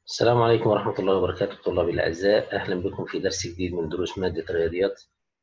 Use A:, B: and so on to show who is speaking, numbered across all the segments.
A: السلام عليكم ورحمة الله وبركاته طلابي الأعزاء أهلا بكم في درس جديد من دروس مادة الرياضيات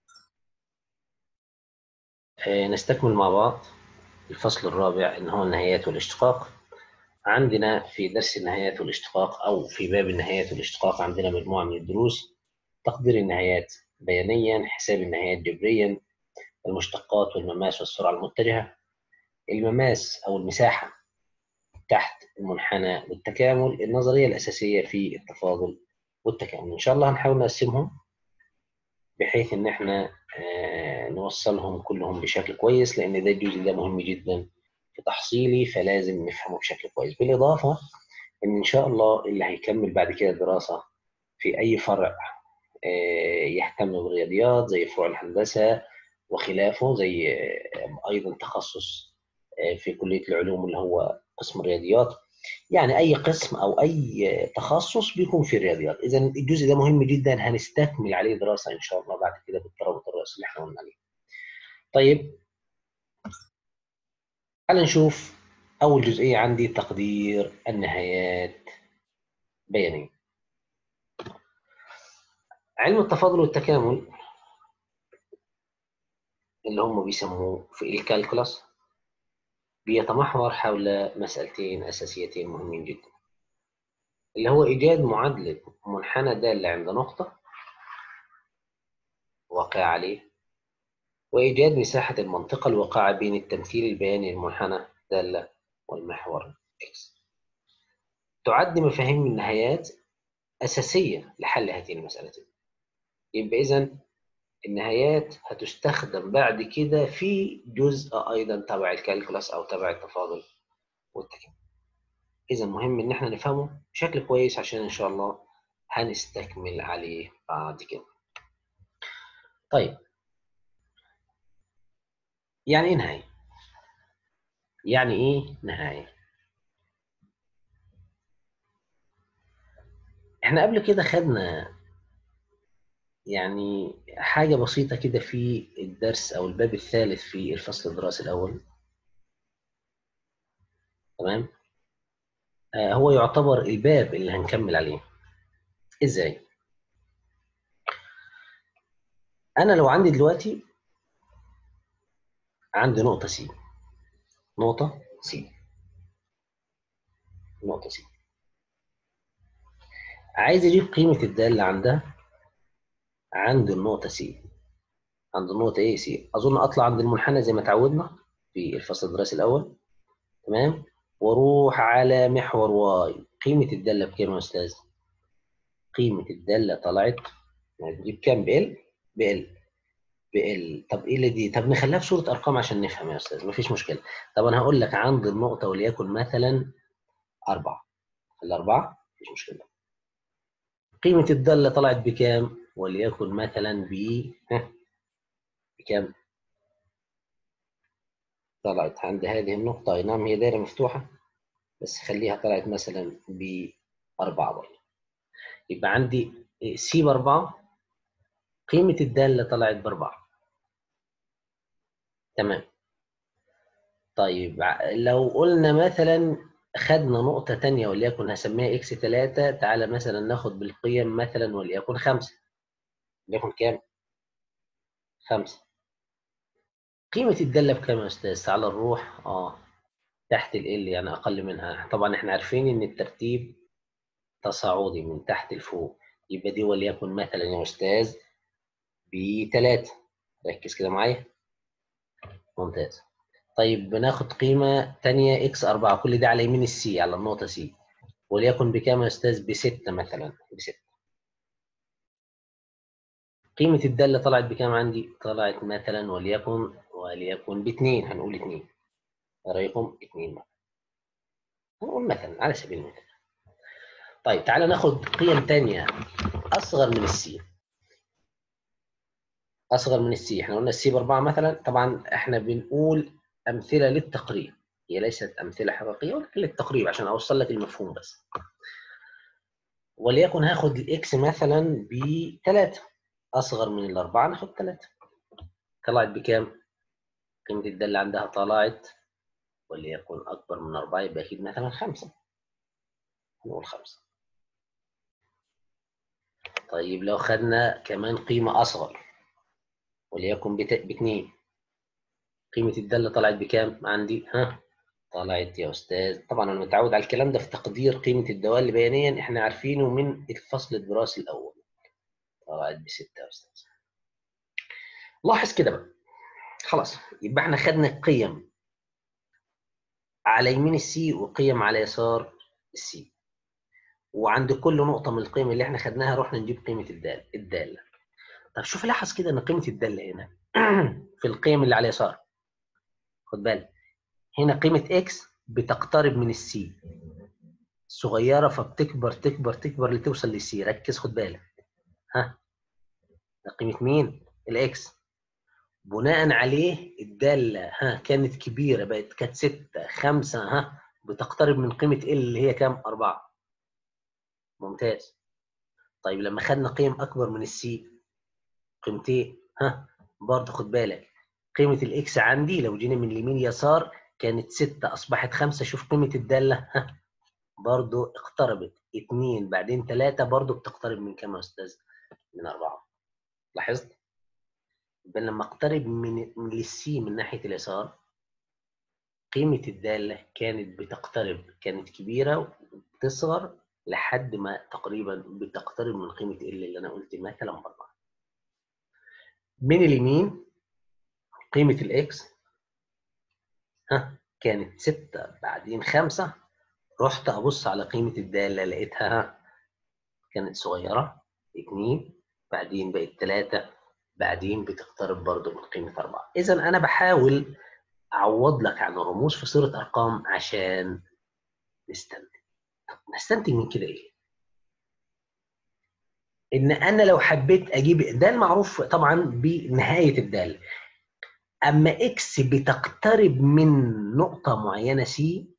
A: آه، نستكمل مع بعض الفصل الرابع إن هو النهايات والاشتقاق عندنا في درس النهايات والاشتقاق أو في باب النهايات والاشتقاق عندنا مجموعة من الدروس تقدير النهايات بيانيا حساب النهايات جبريا المشتقات والمماس والسرعة المتجهة المماس أو المساحة تحت المنحنى والتكامل النظرية الأساسية في التفاضل والتكامل إن شاء الله هنحاول نقسمهم بحيث إن إحنا آه، نوصلهم كلهم بشكل كويس لأن ده الجزء ده مهم جدا في تحصيلي فلازم نفهمه بشكل كويس بالإضافة إن إن شاء الله اللي هيكمل بعد كده دراسة في أي فرع آه، يهتم بالرياضيات زي فروع الهندسة وخلافه زي آه، أيضا تخصص في كلية العلوم اللي هو قسم الرياضيات يعني اي قسم او اي تخصص بيكون في الرياضيات اذا الجزء ده مهم جدا هنستكمل عليه دراسه ان شاء الله بعد كده بالترابط الرئيسي اللي احنا قلنا عليه طيب تعال نشوف اول جزئيه عندي تقدير النهايات بيانيه علم التفاضل والتكامل اللي هم بيسموه في الكالكولاس بيتمحور حول مسألتين أساسيتين مهمين جدا اللي هو إيجاد معادلة منحنى دالة عند نقطة واقع عليه وإيجاد مساحة المنطقة الواقعة بين التمثيل البياني للمنحنى دالة والمحور X تعد مفاهيم النهايات أساسية لحل هذه المسألتين يبقى إذا النهايات هتستخدم بعد كده في جزء ايضا تبع الكالكولاس او تبع التفاضل والتكامل اذا مهم ان احنا نفهمه بشكل كويس عشان ان شاء الله هنستكمل عليه بعد كده طيب يعني ايه نهايه يعني ايه نهايه احنا قبل كده خدنا يعني حاجة بسيطة كده في الدرس أو الباب الثالث في الفصل الدراسي الأول تمام آه هو يعتبر الباب اللي هنكمل عليه إزاي؟ أنا لو عندي دلوقتي عندي نقطة سي نقطة سي نقطة سي عايز أجيب قيمة الدالة عندها عند النقطة سي عند النقطة ايه سي أظن أطلع عند المنحنى زي ما تعودنا في الفصل الدراسي الأول تمام واروح على محور واي قيمة الدالة بكام يا أستاذ؟ قيمة الدالة طلعت دي بكام؟ بال؟ بال بال طب ايه اللي دي؟ طب نخليها بصورة أرقام عشان نفهم يا أستاذ مفيش مشكلة طب أنا هقول لك عند النقطة وليكن مثلا أربعة الأربعة مفيش مشكلة قيمة الدالة طلعت بكام؟ وليكن مثلا ب بكام؟ طلعت عند هذه النقطة أي نعم هي دايرة مفتوحة بس خليها طلعت مثلا بأربعة برضه يبقى عندي سي بأربعة قيمة الدالة طلعت بأربعة تمام طيب لو قلنا مثلا خدنا نقطة تانية وليكن هسميها اكس 3 تعالى مثلا ناخد بالقيم مثلا وليكن 5 وليكن كام؟ 5 قيمة الدالة بكام يا أستاذ؟ تعالى نروح اه تحت ال L يعني أقل منها طبعا احنا عارفين إن الترتيب تصاعدي من تحت لفوق يبقى دي وليكن مثلا يا أستاذ بتلاتة ركز كده معايا ممتاز طيب بناخد قيمة تانية اكس 4 كل ده على يمين السي على النقطة سي وليكن بكام يا أستاذ؟ بستة مثلا بستة قيمة الدالة طلعت بكام عندي؟ طلعت مثلا وليكن وليكن باثنين هنقول اثنين رأيكم اثنين مثلا هنقول مثلا على سبيل المثال طيب تعالى ناخد قيم تانية أصغر من السي أصغر من السي احنا قلنا السي بأربعة مثلا طبعا احنا بنقول أمثلة للتقريب هي ليست أمثلة حقيقية ولكن للتقريب عشان أوصل لك المفهوم بس وليكن هاخد الإكس مثلا بثلاثة أصغر من الأربعة ناخد ثلاثة طلعت بكام؟ قيمة الدالة عندها طلعت وليكن أكبر من أربعة يبقى أكيد مثلا خمسة نقول خمسة طيب لو خدنا كمان قيمة أصغر وليكن باتنين قيمة الدالة طلعت بكام عندي ها طلعت يا أستاذ طبعا أنا متعود على الكلام ده في تقدير قيمة الدوال بيانيا إحنا عارفينه من الفصل الدراسي الأول طلعت بستة يا أستاذ لاحظ كده بقى خلاص يبقى احنا خدنا القيم على يمين السي وقيم على يسار السي وعند كل نقطة من القيم اللي احنا خدناها رحنا نجيب قيمة الدالة الدالة طب شوف لاحظ كده ان قيمة الدالة هنا في القيم اللي على اليسار خد بالك هنا قيمة اكس بتقترب من السي صغيرة فبتكبر تكبر تكبر لتوصل للسي ركز خد بالك ها ده قيمة مين؟ الاكس بناء عليه الدالة ها كانت كبيرة بقت كانت ستة خمسة ها بتقترب من قيمة ال اللي هي كام؟ أربعة ممتاز طيب لما خدنا قيم أكبر من السي قيمتين ها برضه خد بالك قيمة الإكس عندي لو جينا من اليمين يسار كانت ستة أصبحت خمسة شوف قيمة الدالة ها برضه اقتربت اتنين بعدين تلاتة برضه بتقترب من كام يا أستاذ؟ من أربعة لاحظت؟ يبقى لما اقترب من من السي من ناحيه اليسار قيمه الداله كانت بتقترب كانت كبيره وبتصغر لحد ما تقريبا بتقترب من قيمه ال اللي انا قلت مثلا باربعه من اليمين قيمه الاكس ها كانت 6 بعدين 5 رحت ابص على قيمه الداله لقيتها كانت صغيره 2 بعدين بقت 3 بعدين بتقترب برضه من قيمة أربعة إذا أنا بحاول أعوض لك عن الرموز في صورة أرقام عشان نستنتج نستنتج من كده إيه؟ إن أنا لو حبيت أجيب ده المعروف طبعا بنهاية الدالة أما إكس بتقترب من نقطة معينة سي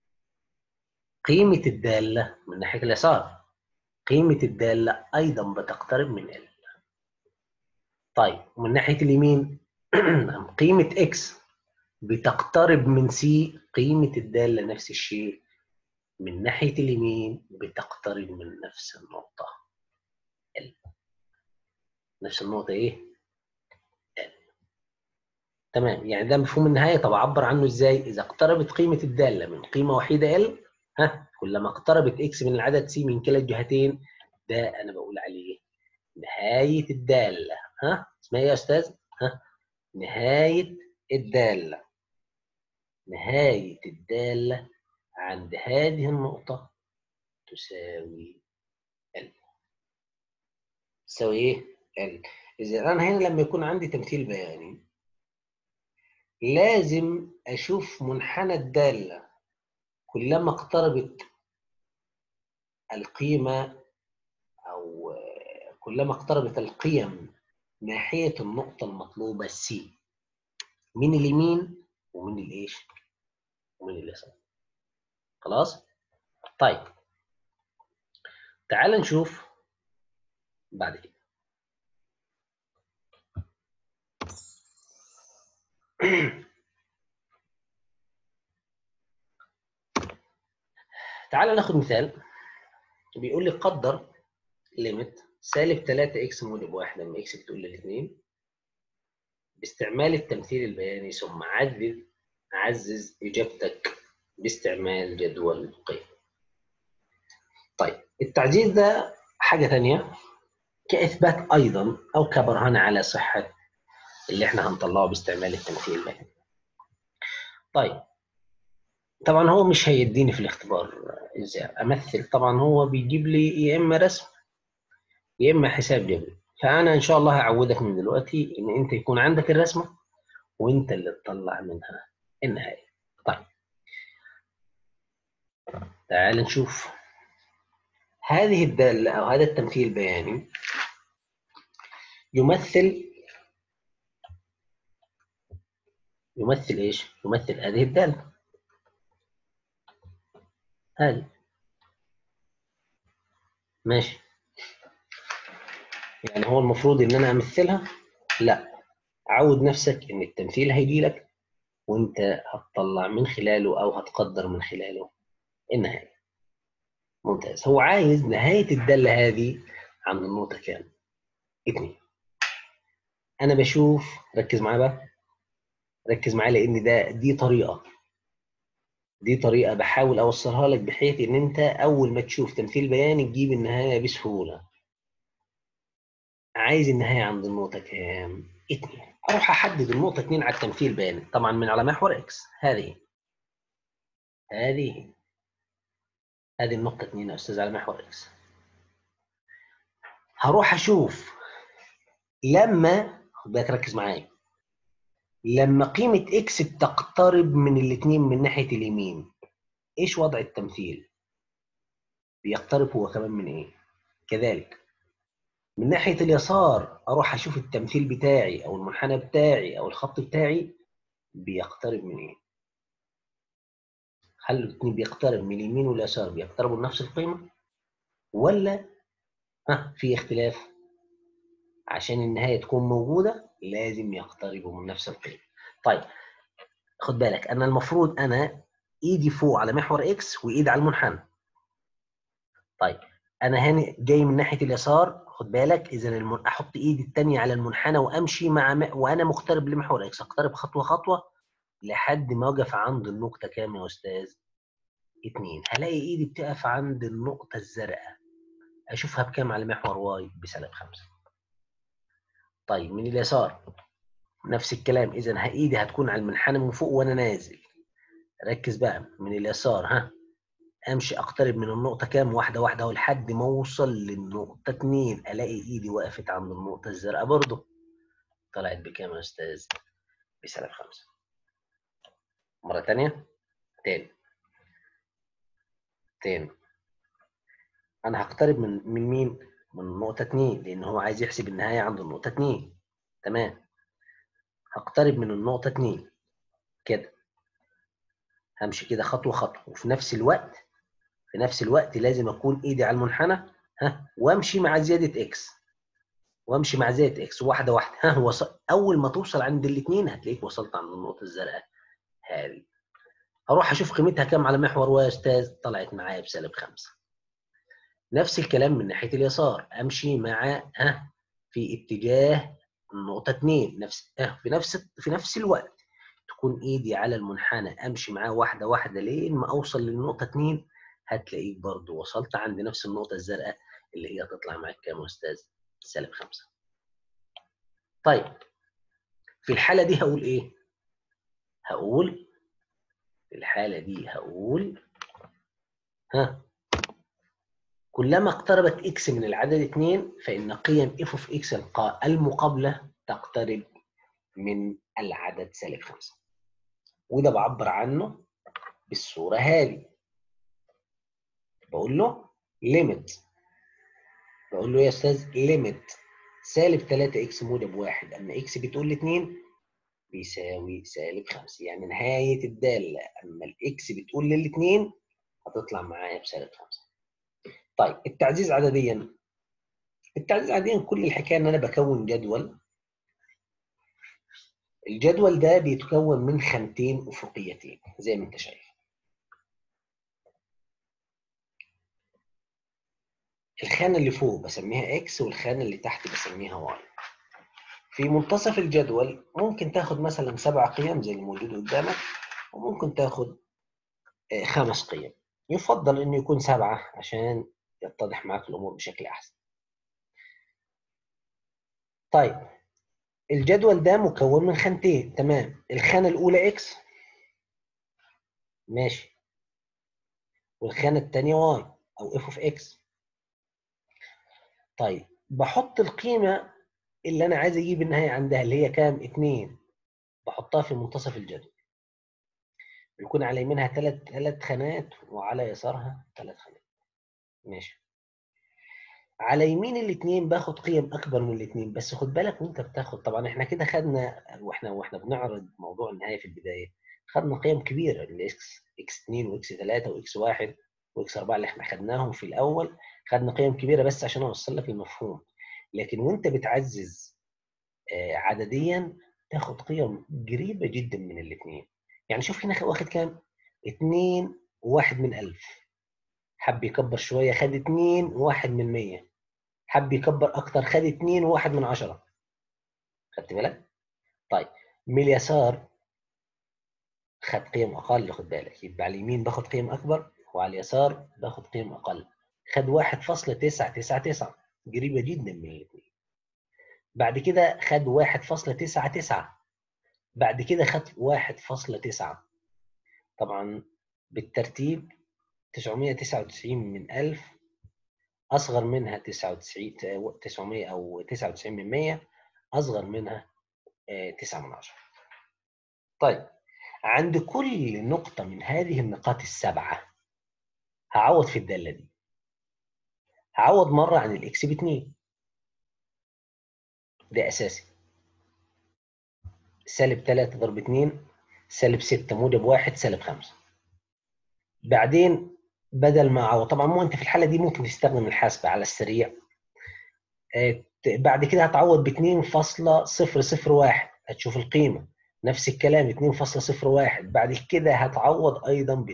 A: قيمة الدالة من ناحية اليسار قيمة الدالة أيضا بتقترب من ال طيب ومن ناحيه اليمين قيمه اكس بتقترب من سي قيمه الداله نفس الشيء من ناحيه اليمين بتقترب من نفس النقطه ال نفس النقطه ايه ال تمام يعني ده مفهوم النهايه طب اعبر عنه ازاي اذا اقتربت قيمه الداله من قيمه وحيده ال ها كلما اقتربت اكس من العدد سي من كلا الجهتين ده انا بقول عليه نهايه الداله ها اسمها ايه يا استاذ ها نهايه الداله نهايه الداله عند هذه النقطه تساوي ال تساوي ايه ال اذا انا هنا لما يكون عندي تمثيل بياني لازم اشوف منحنى الداله كلما اقتربت القيمه او كلما اقتربت القيم ناحية النقطة المطلوبة سي من اليمين ومن الايش؟ ومن اليسار خلاص؟ طيب تعال نشوف بعد كده تعال ناخد مثال بيقول لي قدر ليميت سالب 3 اكس موجب 1 لما اكس بتقول للاثنين باستعمال التمثيل البياني ثم عدد عزز اجابتك باستعمال جدول القيم. طيب التعزيز ده حاجه ثانيه كاثبات ايضا او كبرهان على صحه اللي احنا هنطلعه باستعمال التمثيل البياني. طيب طبعا هو مش هيديني في الاختبار ازاي امثل طبعا هو بيجيب لي يا اما رسم يا اما حساب جبري فانا ان شاء الله هعودك من دلوقتي ان انت يكون عندك الرسمه وانت اللي تطلع منها النهايه طيب تعال نشوف هذه الداله او هذا التمثيل البياني يمثل يمثل ايش يمثل هذه الداله هذه ماشي يعني هو المفروض ان انا امثلها لا عود نفسك ان التمثيل هيجي لك وانت هتطلع من خلاله او هتقدر من خلاله النهايه ممتاز هو عايز نهايه الداله هذه عند النقطة كام؟ اتنين أنا بشوف ركز معايا بقى ركز معايا لأن ده دي طريقة دي طريقة بحاول أوصلها لك بحيث إن أنت أول ما تشوف تمثيل بياني تجيب النهاية بسهولة عايز النهاية عند النقطة كام؟ اتنين أروح أحدد النقطة اتنين على التمثيل البياني طبعا من على محور إكس هذه هذه هذه النقطة اتنين يا أستاذ على محور إكس هروح أشوف لما خد بالك ركز معايا لما قيمة إكس بتقترب من الاتنين من ناحية اليمين إيش وضع التمثيل؟ بيقترب هو كمان من إيه؟ كذلك من ناحية اليسار أروح أشوف التمثيل بتاعي أو المنحنى بتاعي أو الخط بتاعي بيقترب من إيه؟ هل الاثنين بيقترب من اليمين واليسار بيقتربوا لنفس القيمة؟ ولا ها في اختلاف؟ عشان النهاية تكون موجودة لازم يقتربوا من نفس القيمة. طيب خد بالك أنا المفروض أنا إيدي فوق على محور إكس وإيدي على المنحنى. طيب أنا هنا جاي من ناحية اليسار خد بالك اذا المن... احط ايدي الثانيه على المنحنى وامشي مع م... وانا مقترب لمحور اكس اقترب خطوه خطوه لحد ما اقف عند النقطه كام يا استاذ؟ اتنين هلاقي ايدي بتقف عند النقطه الزرقاء اشوفها بكام على محور واي بسالب خمسة طيب من اليسار نفس الكلام اذا ايدي هتكون على المنحنى من فوق وانا نازل ركز بقى من اليسار ها امشي اقترب من النقطه كام واحده واحده لحد ما اوصل للنقطه اتنين الاقي ايدي وقفت عند النقطه الزرقاء برضه طلعت بكام يا استاذ بسالب خمسة مره تانية تاني تاني انا هقترب من من مين من النقطه اتنين لان هو عايز يحسب النهايه عند النقطه اتنين تمام هقترب من النقطه اتنين كده همشي كده خطوه خطوه وفي نفس الوقت في نفس الوقت لازم اكون ايدي على المنحنى ها وامشي مع زياده اكس وامشي مع زياده اكس واحده واحده ها وصل اول ما توصل عند الاثنين هتلاقيك وصلت عند النقطه الزرقاء هذه هروح اشوف قيمتها كام على محور واي يا استاذ طلعت معايا بسالب خمسة نفس الكلام من ناحيه اليسار امشي مع ها في اتجاه النقطه 2 نفس اه في نفس في نفس الوقت تكون ايدي على المنحنى امشي معاه واحده واحده لين ما اوصل للنقطه 2 هتلاقيك برضو وصلت عند نفس النقطة الزرقاء اللي هي تطلع معاك كام يا أستاذ؟ سالب خمسة. طيب في الحالة دي هقول إيه؟ هقول في الحالة دي هقول ها كلما اقتربت اكس من العدد 2 فإن قيم اف اوف اكس المقابلة تقترب من العدد سالب 5 وده بعبر عنه بالصورة هذه بقول له ليميت بقول له يا استاذ ليميت سالب 3 اكس موجب واحد اما اكس بتقول لي 2 بيساوي سالب 5 يعني نهايه الداله اما الاكس بتقول للاثنين هتطلع معايا بسالب 5 طيب التعزيز عدديا التعزيز عدديا كل الحكايه ان انا بكون جدول الجدول ده بيتكون من خانتين افقيتين زي ما انت شايف الخانة اللي فوق بسميها اكس والخانة اللي تحت بسميها واي في منتصف الجدول ممكن تاخد مثلا سبع قيم زي اللي موجود قدامك وممكن تاخد خمس قيم يفضل انه يكون سبعة عشان يتضح معاك الامور بشكل احسن طيب الجدول ده مكون من خانتين تمام الخانة الاولى اكس ماشي والخانة الثانية واي او اف اوف اكس طيب بحط القيمة اللي أنا عايز أجيب النهاية عندها اللي هي كام؟ اتنين بحطها في منتصف الجدول بيكون على يمينها ثلاث ثلاث خانات وعلى يسارها ثلاث خانات ماشي على يمين الاثنين باخد قيم اكبر من الاثنين بس خد بالك وانت بتاخد طبعا احنا كده خدنا واحنا واحنا بنعرض موضوع النهايه في البدايه خدنا قيم كبيره الاكس اكس 2 واكس 3 واكس 1 واكس 4 اللي احنا خدناهم في الاول خدنا قيم كبيره بس عشان اوصل لك المفهوم لكن وانت بتعزز عدديا تاخد قيم قريبه جدا من الاثنين يعني شوف هنا واخد كام 2 واحد من 1000 حب يكبر شويه خد 2 واحد من 100 حب يكبر اكتر خد 2 وواحد من عشرة خدت بالك طيب من اليسار خد قيم اقل خد بالك يبقى على اليمين باخد قيم اكبر وعلى اليسار باخد قيم اقل خد 1.999 قريبه جدا من الاثنين بعد كده خد 1.99 بعد كده خد 1.9 طبعا بالترتيب 999 من 1000 اصغر منها 99 900 او 99 من 100 اصغر منها 9 من 10 طيب عند كل نقطة من هذه النقاط السبعة هعوض في الدالة دي هعوض مرة عن الإكس باتنين ده أساسي سالب 3 ضرب 2 سالب 6 موجب 1 سالب 5 بعدين بدل ما اعوض طبعا مو انت في الحاله دي ممكن تستخدم الحاسبه على السريع بعد كده هتعوض ب 2.001 هتشوف القيمه نفس الكلام 2.01 بعد كده هتعوض ايضا ب 2.1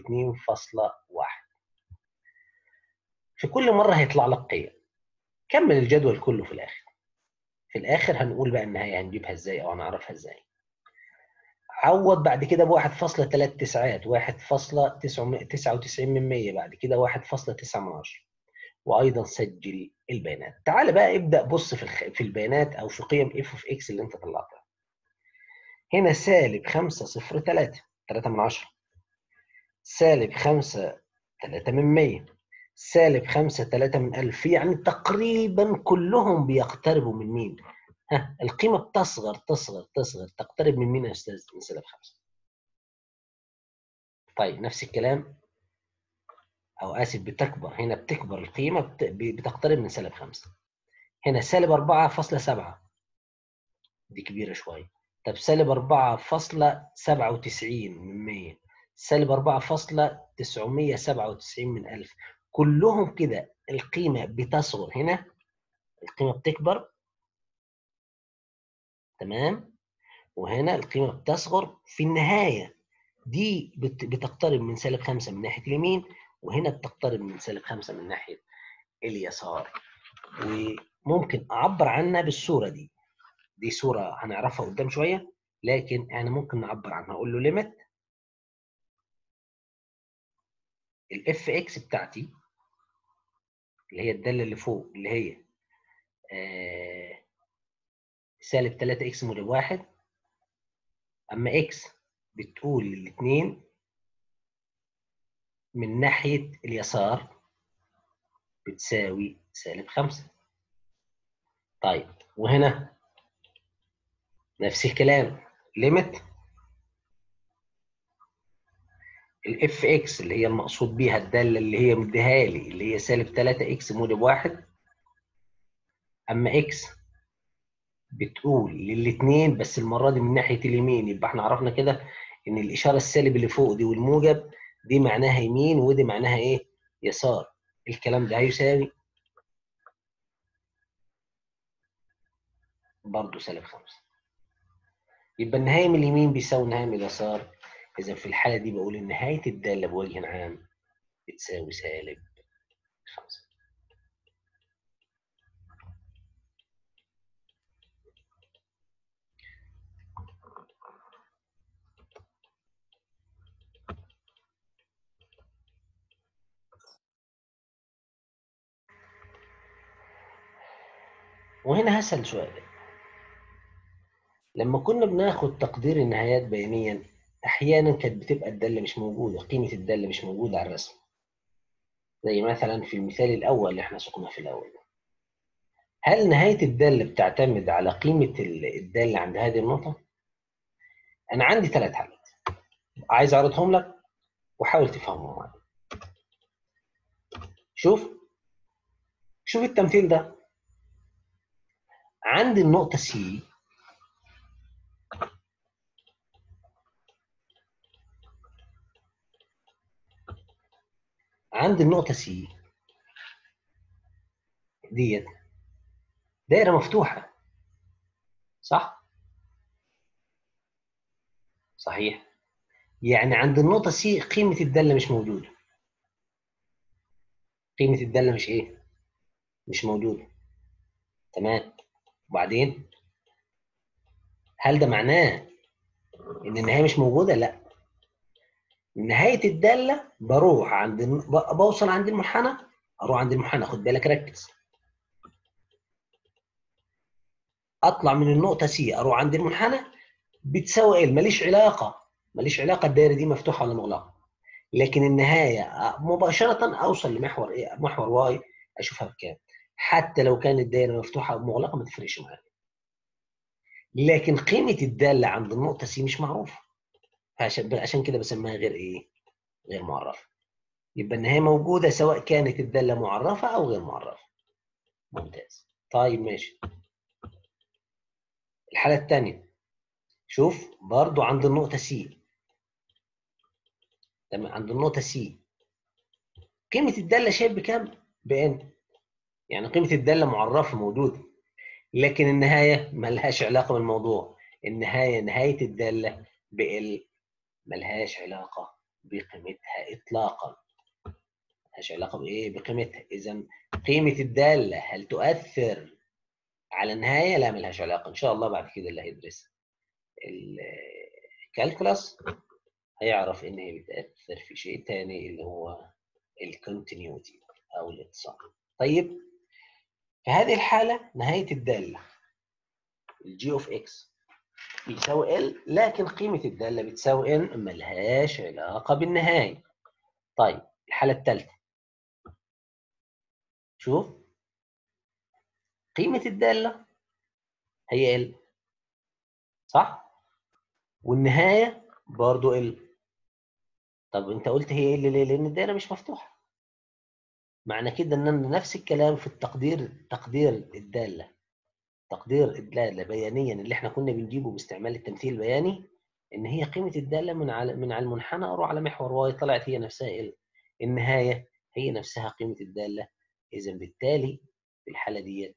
A: في كل مره هيطلع لك قيم كمل الجدول كله في الاخر في الاخر هنقول بقى النهايه هنجيبها ازاي او هنعرفها ازاي عوض بعد كده ب 1.3 تسعات 1.99 من 100 بعد كده 1.9 من 10 وايضا سجل البيانات تعال بقى ابدا بص في الخ... في البيانات او في قيم اف اوف اكس اللي انت طلعتها هنا سالب 5 0 3 3 من 10 سالب 5 3 من 100 سالب 5 3 من 1000 يعني تقريبا كلهم بيقتربوا من مين؟ ها القيمة بتصغر تصغر تصغر تقترب من مين يا أستاذ؟ من سالب 5 طيب نفس الكلام أو آسف بتكبر هنا بتكبر القيمة بتقترب من سالب 5 هنا سالب 4.7 دي كبيرة شوية طب سالب 4.97 من 100 سالب 4.997 من 1000 كلهم كده القيمة بتصغر هنا القيمة بتكبر تمام وهنا القيمة بتصغر في النهاية دي بتقترب من سالب 5 من ناحية اليمين وهنا بتقترب من سالب 5 من ناحية اليسار وممكن أعبر عنها بالصورة دي دي صورة هنعرفها قدام شوية لكن أنا ممكن نعبر عنها أقول له ليميت الاف اكس بتاعتي اللي هي الداله اللي فوق اللي هي آه سالب 3 اكس موجب 1 اما اكس بتقول الاثنين من ناحيه اليسار بتساوي سالب 5 طيب وهنا نفس الكلام ليميت الاف اكس اللي هي المقصود بيها الداله اللي هي مديها لي اللي هي سالب 3 اكس موجب 1 اما اكس بتقول للاثنين بس المره دي من ناحيه اليمين يبقى احنا عرفنا كده ان الاشاره السالب اللي فوق دي والموجب دي معناها يمين ودي معناها ايه؟ يسار الكلام ده هيساوي برضه سالب 5 يبقى النهايه من اليمين بيساوي النهايه من اليسار إذا في الحالة دي بقول إن نهاية الدالة بوجه عام بتساوي سالب خمسة وهنا هسأل سؤال لما كنا بناخد تقدير النهايات بيانيا احيانا كانت بتبقى الداله مش موجوده قيمه الداله مش موجوده على الرسم زي مثلا في المثال الاول اللي احنا سقناه في الاول هل نهايه الداله بتعتمد على قيمه الداله عند هذه النقطه انا عندي ثلاث حالات عايز اعرضهم لك وحاول تفهمهم معايا شوف شوف التمثيل ده عندي النقطه سي عند النقطة سي ديت دائرة مفتوحة صح؟ صحيح يعني عند النقطة سي قيمة الدالة مش موجودة قيمة الدالة مش ايه؟ مش موجودة تمام وبعدين هل ده معناه ان النهايه مش موجوده لا نهايه الداله بروح عند بوصل عند المنحنى اروح عند المنحنى خد بالك ركز اطلع من النقطه سي اروح عند المنحنى بتساوي ال ماليش علاقه ماليش علاقه الدايره دي مفتوحه ولا مغلقه لكن النهايه مباشره اوصل لمحور ايه محور واي اشوفها بكام حتى لو كانت الدايره مفتوحه او مغلقه ما تفرقش معايا لكن قيمه الداله عند النقطه سي مش معروفه عشان عشان كده بسميها غير ايه غير معرفه يبقى النهايه موجوده سواء كانت الداله معرفه او غير معرفه ممتاز طيب ماشي الحاله الثانيه شوف برضو عند النقطه سي تمام عند النقطه سي قيمه الداله شايف بكام بان يعني قيمه الداله معرفه موجوده لكن النهايه ملهاش علاقه بالموضوع النهايه نهايه الداله بال ملهاش علاقه بقيمتها اطلاقا ملهاش علاقه بايه بقيمتها اذا قيمه الداله هل تؤثر على النهايه لا ملهاش علاقه ان شاء الله بعد كده اللي هيدرس الكالكولاس هيعرف ان هي بتاثر في شيء تاني اللي هو الكونتينيوتي او الاتصال طيب في هذه الحاله نهايه الداله الجي اوف اكس بيساوي ال لكن قيمه الداله بتساوي ان ملهاش علاقه بالنهايه طيب الحاله الثالثه شوف قيمه الداله هي ال صح والنهايه برضو ال طب انت قلت هي ال ليه لان الدايره مش مفتوحه معنى كده ان نفس الكلام في التقدير تقدير الداله تقدير الداله بيانيا اللي احنا كنا بنجيبه باستعمال التمثيل البياني ان هي قيمه الداله من على من على المنحنى اروح على محور واي طلعت هي نفسها ال النهايه هي نفسها قيمه الداله اذا بالتالي في الحاله ديت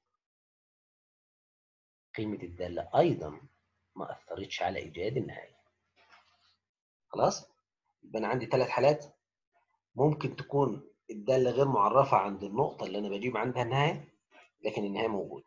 A: قيمه الداله ايضا ما اثرتش على ايجاد النهايه خلاص يبقى انا عندي ثلاث حالات ممكن تكون الداله غير معرفه عند النقطه اللي انا بجيب عندها النهايه لكن النهايه موجوده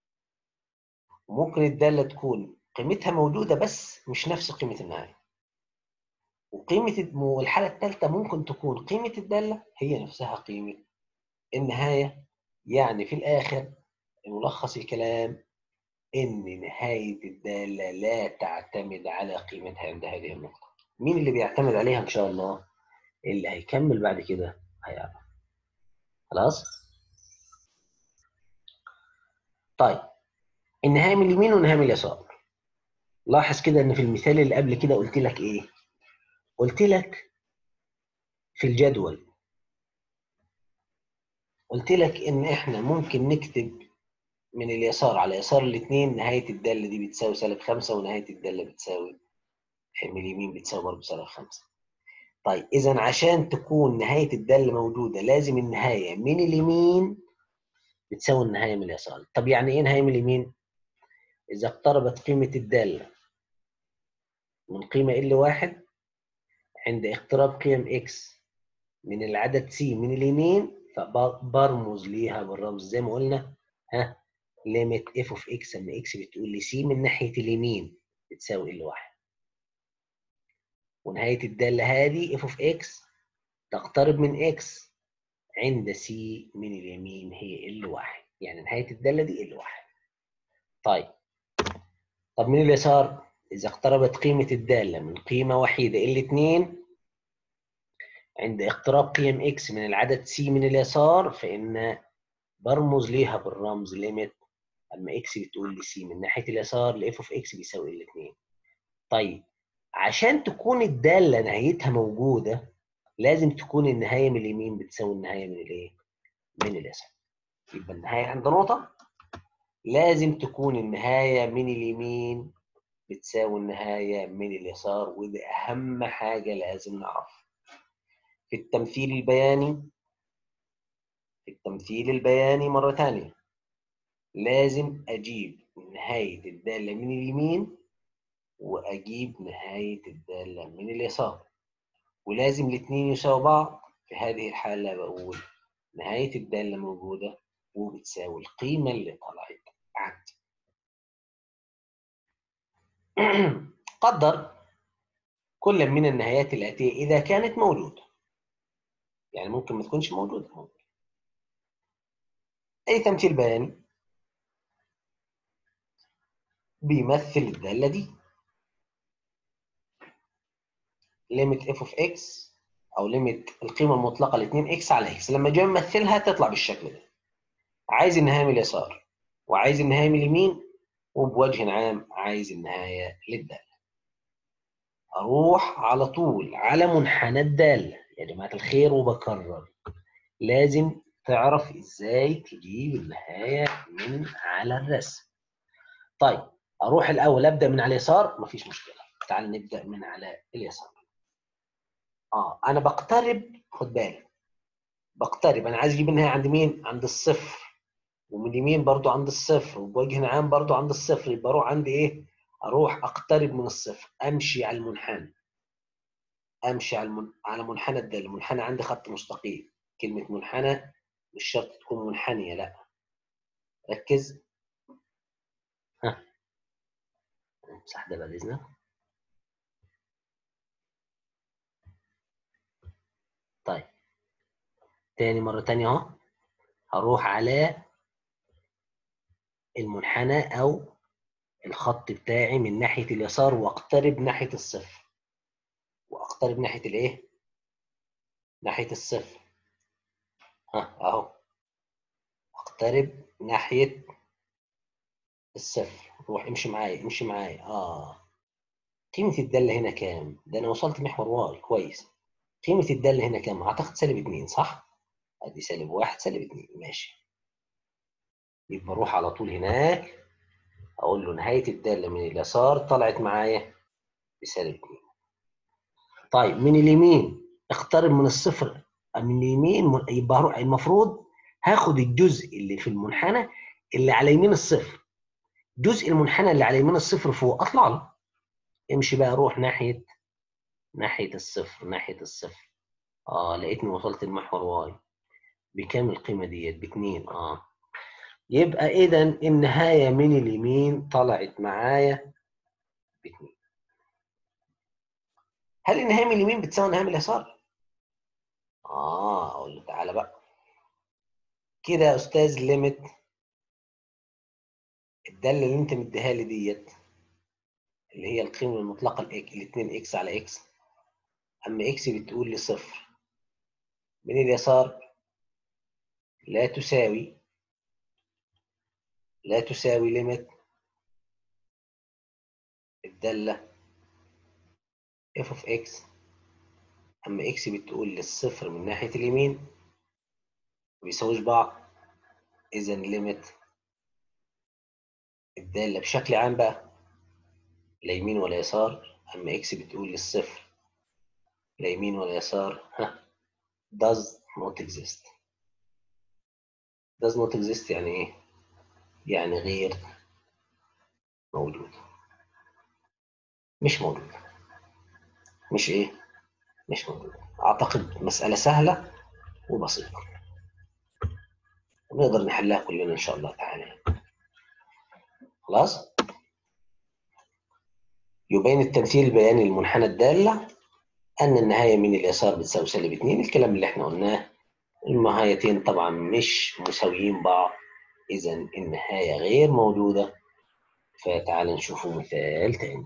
A: وممكن الداله تكون قيمتها موجوده بس مش نفس قيمه النهايه وقيمه والحاله الثالثه ممكن تكون قيمه الداله هي نفسها قيمه النهايه يعني في الاخر ملخص الكلام ان نهايه الداله لا تعتمد على قيمتها عند هذه النقطه مين اللي بيعتمد عليها ان شاء الله اللي هيكمل بعد كده هيعرف خلاص طيب النهايه من اليمين والنهايه من اليسار لاحظ كده ان في المثال اللي قبل كده قلت لك ايه قلت لك في الجدول قلت لك ان احنا ممكن نكتب من اليسار على يسار الاثنين نهايه الداله دي بتساوي سالب خمسة ونهايه الداله بتساوي من اليمين بتساوي برضه سالب خمسة طيب اذا عشان تكون نهايه الداله موجوده لازم النهايه من اليمين بتساوي النهايه من اليسار طب يعني ايه نهايه من اليمين اذا اقتربت قيمه الداله من قيمه ال واحد عند اقتراب قيم اكس من العدد سي من اليمين فبرمز ليها بالرمز زي ما قلنا ها ليميت اف اوف اكس اما اكس بتقول لي سي من ناحيه اليمين بتساوي ال واحد ونهاية الدالة هذه f of x تقترب من x عند c من اليمين هي L1 يعني نهاية الدالة دي L1 طيب طب من اليسار إذا اقتربت قيمة الدالة من قيمة وحيدة L2 عند اقتراب قيم x من العدد c من اليسار فإن برمز ليها بالرمز ليميت أما x بتقول لي c من ناحية اليسار ل f of x بيساوي L2 طيب عشان تكون الداله نهايتها موجوده لازم تكون النهايه من اليمين بتساوي النهايه من الايه؟ من اليسار. يبقى النهايه عند نقطه لازم تكون النهايه من اليمين بتساوي النهايه من اليسار ودي اهم حاجه لازم نعرفها. في التمثيل البياني في التمثيل البياني مره ثانيه لازم اجيب نهايه الداله من اليمين واجيب نهايه الداله من اليسار ولازم الاثنين يساووا بعض في هذه الحاله بقول نهايه الداله موجوده وبتساوي القيمه اللي طلعت عندي قدر كل من النهايات الآتية إذا كانت موجودة يعني ممكن ما تكونش موجودة أي تمثيل بياني بيمثل الدالة دي ليميت اف اوف اكس او ليميت القيمه المطلقه ل 2 اكس على اكس لما اجي امثلها تطلع بالشكل ده عايز النهايه من اليسار وعايز النهايه من اليمين وبوجه عام عايز النهايه للداله اروح على طول على منحنى الداله يا جماعه الخير وبكرر لازم تعرف ازاي تجيب النهايه من على الرسم طيب اروح الاول ابدا من على اليسار مفيش مشكله تعال نبدا من على اليسار اه انا بقترب خد بالك بقترب انا عايز اجيب النهايه عند مين عند الصفر ومن اليمين برضو عند الصفر وبوجه عام برضو عند الصفر يبقى اروح عند ايه اروح اقترب من الصفر امشي على المنحنى امشي على المن... على منحنى الداله المنحنى عندي خط مستقيم كلمه منحنى مش شرط تكون منحنيه لا ركز ها امسح ده بعد اذنك طيب تاني مرة تانية اهو هروح على المنحنى أو الخط بتاعي من ناحية اليسار وأقترب ناحية الصفر وأقترب ناحية الإيه؟ ناحية الصفر ها أهو أقترب ناحية الصفر روح امشي معايا امشي معايا آه قيمة الدالة هنا كام؟ ده أنا وصلت محور واي كويس قيمة الدالة هنا كام؟ أعتقد سالب 2 صح؟ أدي سالب 1 سالب 2 ماشي يبقى أروح على طول هناك أقول له نهاية الدالة من اليسار طلعت معايا بسالب 2 طيب من اليمين اقترب من الصفر من اليمين يبقى هروح المفروض هاخد الجزء اللي في المنحنى اللي على يمين الصفر جزء المنحنى اللي على يمين الصفر فوق اطلع له امشي بقى روح ناحيه ناحية الصفر ناحية الصفر اه لقيتني وصلت المحور واي بكام القيمة ديت باتنين اه يبقى اذا النهاية من اليمين طلعت معايا باتنين هل النهاية من اليمين بتساوي النهاية من اليسار؟ اه اقول له تعالى بقى كده يا استاذ ليميت الدالة اللي انت مديها لي ديت اللي هي القيمة المطلقة ال 2 اكس على اكس أما إكس بتقول لي صفر من اليسار لا تساوي لا تساوي ليميت الدالة f of x أما x بتقول للصفر من ناحية اليمين ما بيساويش بعض إذا ليميت الدالة بشكل عام بقى لا يمين ولا يسار أما x بتقول للصفر لا يمين ولا يسار ها does not exist does not exist يعني ايه يعني غير موجود مش موجود مش ايه مش موجود اعتقد مسألة سهلة وبسيطة ونقدر نحلها كلنا ان شاء الله تعالى خلاص يبين التمثيل البياني للمنحنى الدالة أن النهاية من اليسار بتساوي سالب 2 الكلام اللي احنا قلناه النهايتين طبعا مش مساويين بعض إذا النهاية غير موجودة فتعال نشوف مثال تاني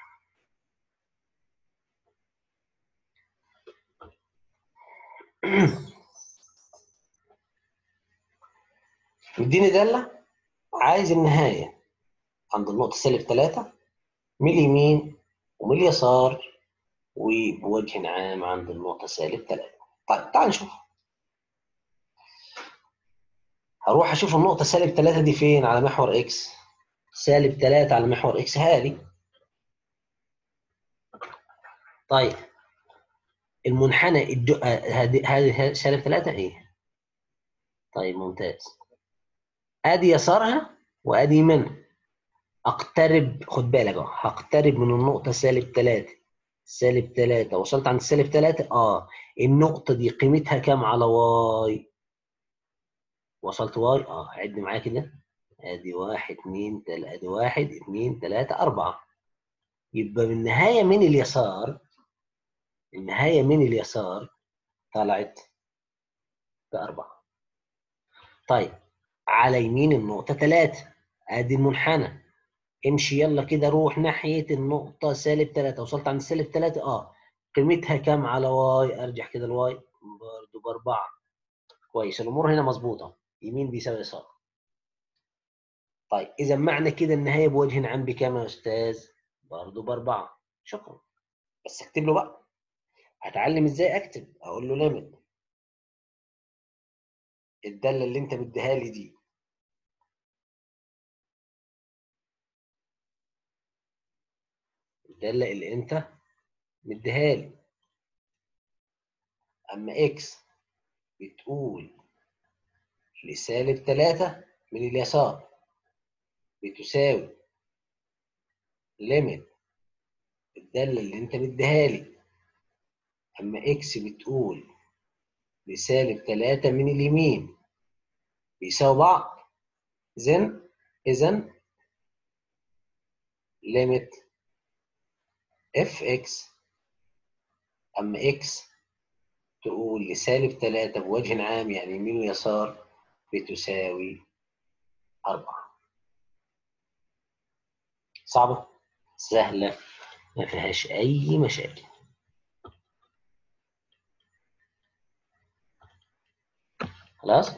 A: مديني دالة عايز النهاية عند النقطة سالب 3 من اليمين ومن اليسار وبوجه عام عند النقطة سالب 3 طيب تعال نشوف هروح اشوف النقطة سالب 3 دي فين على محور اكس سالب 3 على محور اكس هذه طيب المنحنى الدو... هذه هذه سالب 3 ايه طيب ممتاز ادي يسارها وادي يمينها اقترب خد بالك اهو هقترب من النقطة سالب 3 سالب 3 وصلت عند سالب 3 اه النقطة دي قيمتها كام على واي؟ وصلت واي اه عد معايا كده ادي واحد اتنين تلاتة ادي واحد اتنين تلاتة اربعة يبقى من النهاية من اليسار النهاية من اليسار طلعت بأربعة طيب على يمين النقطة تلاتة ادي المنحنى امشي يلا كده روح ناحية النقطة سالب تلاتة وصلت عند سالب تلاتة اه قيمتها كام على واي ارجع كده الواي برضه باربعة كويس الامور هنا مظبوطة يمين بيساوي يسار طيب اذا معنى كده النهاية بوجه عام بكام يا استاذ برضه باربعة شكرا بس اكتب له بقى هتعلم ازاي اكتب اقول له ليميت الدالة اللي انت مديها لي دي الدالة اللي انت مديها لي اما اكس بتقول لسالب 3 من اليسار بتساوي ليميت الدالة اللي انت مديها لي اما اكس بتقول لسالب 3 من اليمين بيساوي بعض اذا اذا ليميت اف اكس اما اكس تقول لسالب 3 بوجه عام يعني يمين ويسار بتساوي 4 صعبة سهلة ما فيهاش أي مشاكل خلاص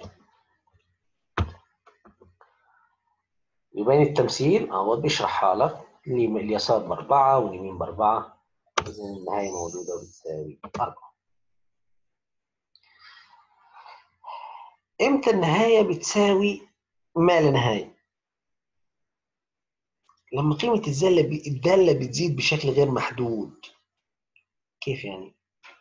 A: يبين التمثيل اهو بيشرحها لك اليسار بأربعة واليمين بأربعة إذا النهاية موجودة وبتساوي أربعة إمتى النهاية بتساوي ما لا نهاية؟ لما قيمة الزالة الدالة بتزيد بشكل غير محدود كيف يعني؟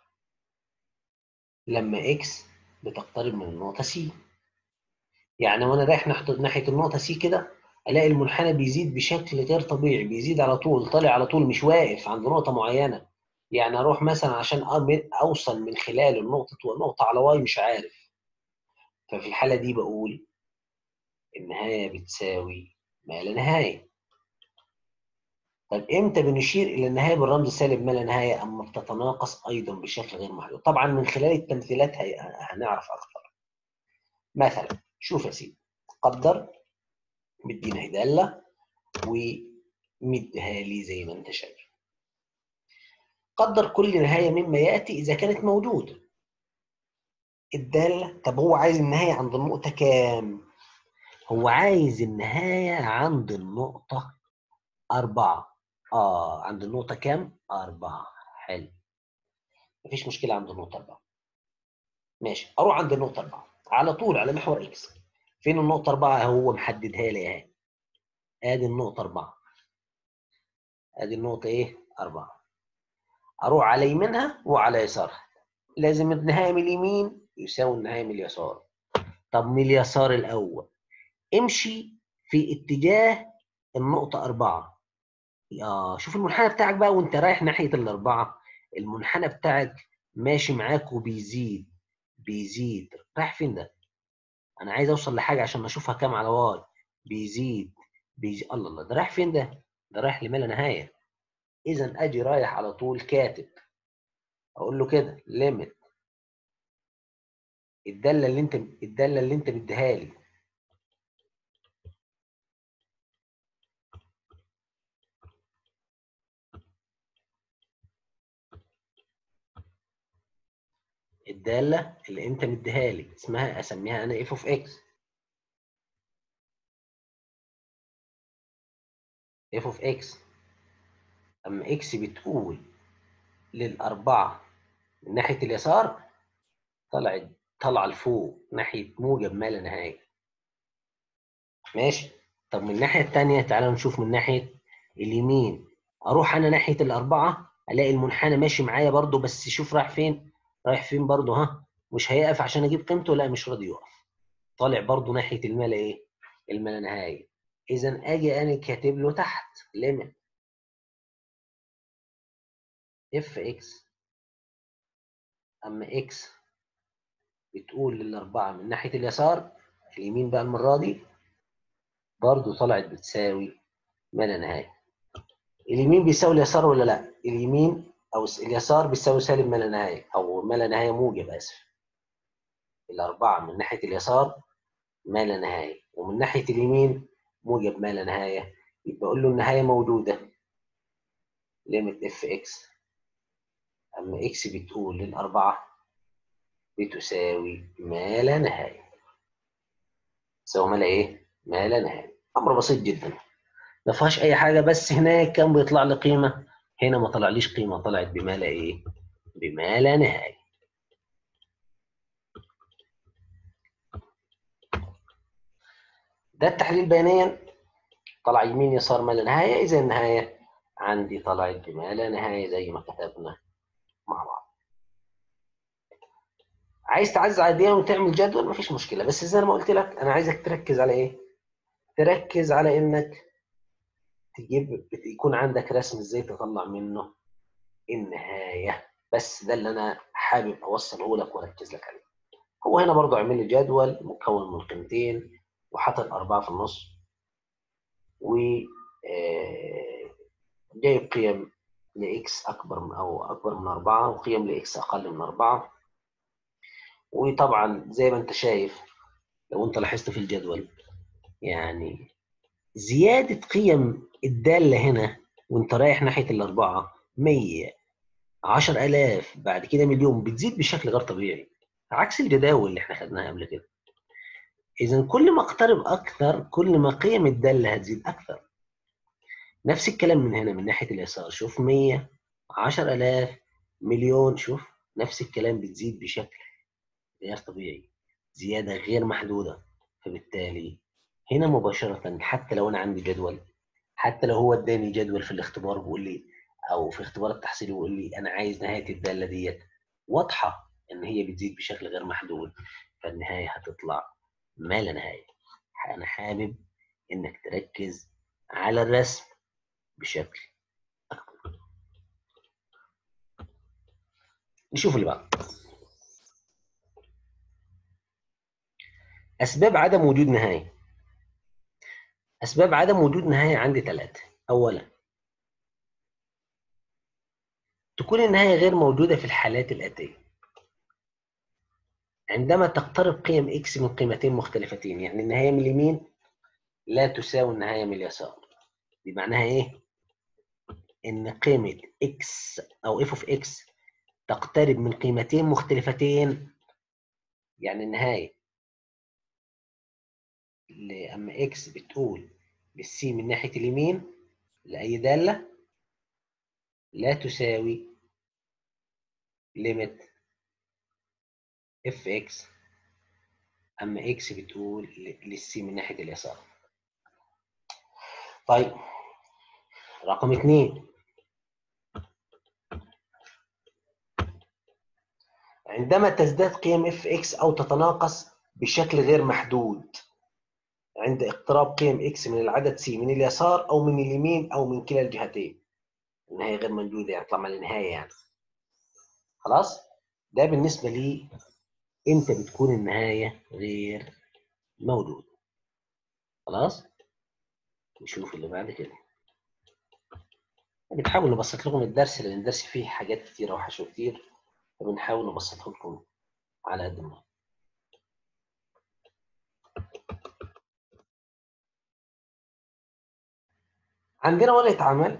A: لما إكس بتقترب من النقطة سي يعني وأنا رايح ناحية النقطة سي كده الاقي المنحنى بيزيد بشكل غير طبيعي بيزيد على طول طالع على طول مش واقف عند نقطه معينه يعني اروح مثلا عشان اوصل من خلال النقطه ونقطه على واي مش عارف ففي الحاله دي بقول النهايه بتساوي ما لا نهايه طيب امتى بنشير الى النهايه بالرمز سالب ما لا نهايه اما بتتناقص ايضا بشكل غير محدود طبعا من خلال التمثيلات هنعرف اكثر مثلا شوف يا سيدي قدر مدينا دالة ومديها لي زي ما انت شايف قدر كل نهاية مما يأتي إذا كانت موجودة الدالة طب هو عايز النهاية عند النقطة كام؟ هو عايز النهاية عند النقطة أربعة آه عند النقطة كام؟ أربعة حلو مفيش مشكلة عند النقطة أربعة ماشي أروح عند النقطة أربعة على طول على محور إكس فين النقطة أربعة هو محددها لي أهي آدي النقطة أربعة آدي النقطة إيه؟ أربعة أروح على يمينها وعلى يسارها لازم النهاية من اليمين يساوي النهاية من اليسار طب من اليسار الأول امشي في اتجاه النقطة أربعة يا شوف المنحنى بتاعك بقى وأنت رايح ناحية الأربعة المنحنى بتاعك ماشي معاك وبيزيد بيزيد رايح فين ده؟ انا عايز اوصل لحاجه عشان اشوفها كام على واي بيزيد بيزيد الله الله ده رايح فين ده ده رايح لما لا نهايه اذا اجي رايح على طول كاتب اقول له كده ليميت الداله اللي انت الداله اللي انت مديها لي الداله اللي انت مديها لي اسمها اسميها انا اف اوف اكس اف اوف اكس اما اكس بتقول للاربعه من ناحيه اليسار طلعت طالعه لفوق ناحيه موجب ما لا نهايه ماشي طب من الناحيه الثانيه تعالوا نشوف من ناحيه اليمين اروح انا ناحيه الاربعه الاقي المنحنى ماشي معايا برضو بس شوف رايح فين رايح فين برضه ها مش هيقف عشان اجيب قيمته لا مش راضي يقف طالع برضه ناحيه الملا ايه الملا نهايه اذا اجي انا كاتب له تحت ليميت اف اكس اما اكس بتقول للاربعه من ناحيه اليسار اليمين بقى المره دي برضه طلعت بتساوي ما لا نهايه اليمين بيساوي اليسار ولا لا اليمين او اليسار بيساوي سالب ما لا نهايه او ما لا نهايه موجب اسف الاربعه من ناحيه اليسار ما لا نهايه ومن ناحيه اليمين موجب ما لا نهايه يبقى اقول له النهايه موجوده ليميت اف اكس اما اكس بتقول للاربعه بتساوي ما لا نهايه تساوي ما لا ايه ما لا نهايه امر بسيط جدا ما فيهاش اي حاجه بس هناك كان بيطلع لي قيمه هنا ما طلعليش قيمه طلعت بما لا ايه بما لا نهايه ده التحليل بيانيا طلع يمين يسار ما لا نهايه اذا النهايه عندي طلعت بما لا نهايه زي ما كتبنا مع بعض عايز تعزز عاديه وتعمل جدول مفيش مشكله بس زي ما قلت لك انا عايزك تركز على ايه تركز على انك تجيب يكون عندك رسم ازاي تطلع منه النهايه بس ده اللي انا حابب اوصله لك واركز لك عليه هو هنا برضو عامل لي جدول مكون من قيمتين وحاطط أربعة في النص و جايب قيم لإكس أكبر من أو أكبر من أربعة وقيم لإكس أقل من أربعة وطبعا زي ما أنت شايف لو أنت لاحظت في الجدول يعني زيادة قيم الدالة هنا وأنت رايح ناحية الأربعة 100 10000 بعد كده مليون بتزيد بشكل غير طبيعي عكس الجداول اللي احنا خدناها قبل كده إذا كل ما اقترب أكثر كل ما قيم الدالة هتزيد أكثر نفس الكلام من هنا من ناحية اليسار شوف 100 10000 مليون شوف نفس الكلام بتزيد بشكل غير طبيعي زيادة غير محدودة فبالتالي هنا مباشرة حتى لو أنا عندي جدول حتى لو هو اداني جدول في الاختبار بيقول لي أو في اختبار التحصيل بيقول لي أنا عايز نهاية الدالة ديت واضحة إن هي بتزيد بشكل غير محدود فالنهاية هتطلع ما لا نهاية أنا حابب إنك تركز على الرسم بشكل أكبر نشوف اللي بعد أسباب عدم وجود نهاية أسباب عدم وجود نهاية عندي ثلاثة أولا تكون النهاية غير موجودة في الحالات الآتية عندما تقترب قيم إكس من قيمتين مختلفتين يعني النهاية من اليمين لا تساوي النهاية من اليسار دي معناها إيه؟ إن قيمة إكس أو إف أوف إكس تقترب من قيمتين مختلفتين يعني النهاية لما إكس بتقول للسي من ناحية اليمين لأي دالة لا تساوي ليميت اف اكس اما اكس بتقول للسي من ناحيه اليسار طيب رقم اثنين عندما تزداد قيم اف اكس او تتناقص بشكل غير محدود عند اقتراب قيم اكس من العدد سي من اليسار او من اليمين او من كلا الجهتين النهايه غير موجوده يعني طالما النهايه يعني خلاص ده بالنسبه لي امتى بتكون النهايه غير موجوده خلاص نشوف اللي بعد كده بنحاول نبسط لكم الدرس لان الدرس فيه حاجات كتيره وحشو كتير فبنحاول نبسطه لكم على قد ما عندنا ورقه عمل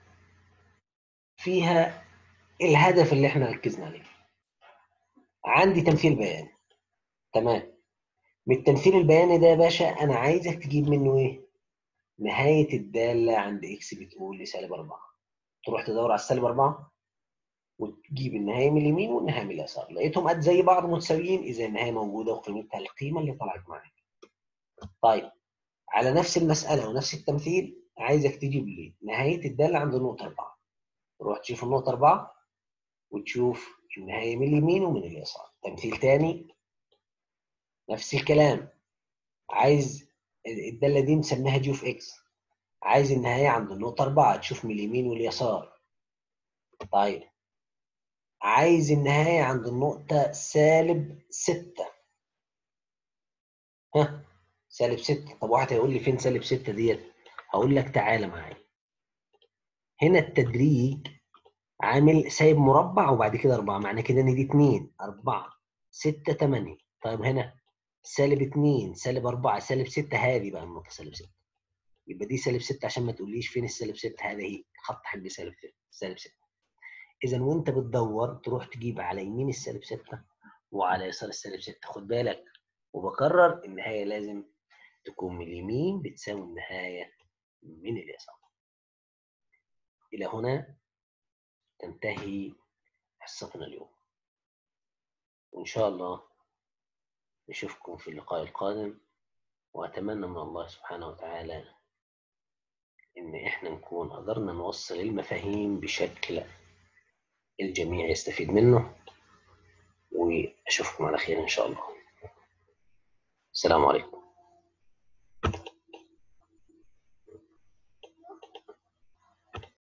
A: فيها الهدف اللي احنا ركزنا عليه عندي تمثيل بياني تمام من التمثيل البياني ده يا باشا انا عايزك تجيب منه ايه نهايه الداله عند اكس بتقول لسالب 4 تروح تدور على السالب 4 وتجيب النهايه من اليمين والنهايه من اليسار لقيتهم قد زي بعض متساويين اذا النهايه موجوده وقيمتها القيمه اللي طلعت معاك طيب على نفس المساله ونفس التمثيل عايزك تجيب لي نهايه الداله عند النقطه 4 تروح تشوف النقطه 4 وتشوف النهايه من اليمين ومن اليسار تمثيل تاني نفس الكلام عايز الداله دي مسميها جي اوف اكس عايز النهايه عند النقطه 4 تشوف من اليمين واليسار طيب عايز النهايه عند النقطه سالب 6 ها سالب 6 طب واحد هيقول لي فين سالب 6 ديت هقول لك تعالى معايا هنا التدريج عامل سايب مربع وبعد كده 4 معنى كده ان دي 2 4 6 8 طيب هنا سالب 2 سالب 4 سالب 6 هذه بقى النقطه سالب 6 يبقى دي سالب 6 عشان ما تقوليش فين السالب 6 هذه خط حب سالب سالب 6 اذا وانت بتدور تروح تجيب على يمين السالب 6 وعلى يسار السالب 6 خد بالك وبكرر النهايه لازم تكون من اليمين بتساوي النهايه من اليسار الى هنا تنتهي حصتنا اليوم وان شاء الله نشوفكم في اللقاء القادم واتمنى من الله سبحانه وتعالى ان احنا نكون قدرنا نوصل المفاهيم بشكل الجميع يستفيد منه واشوفكم على خير ان شاء الله السلام عليكم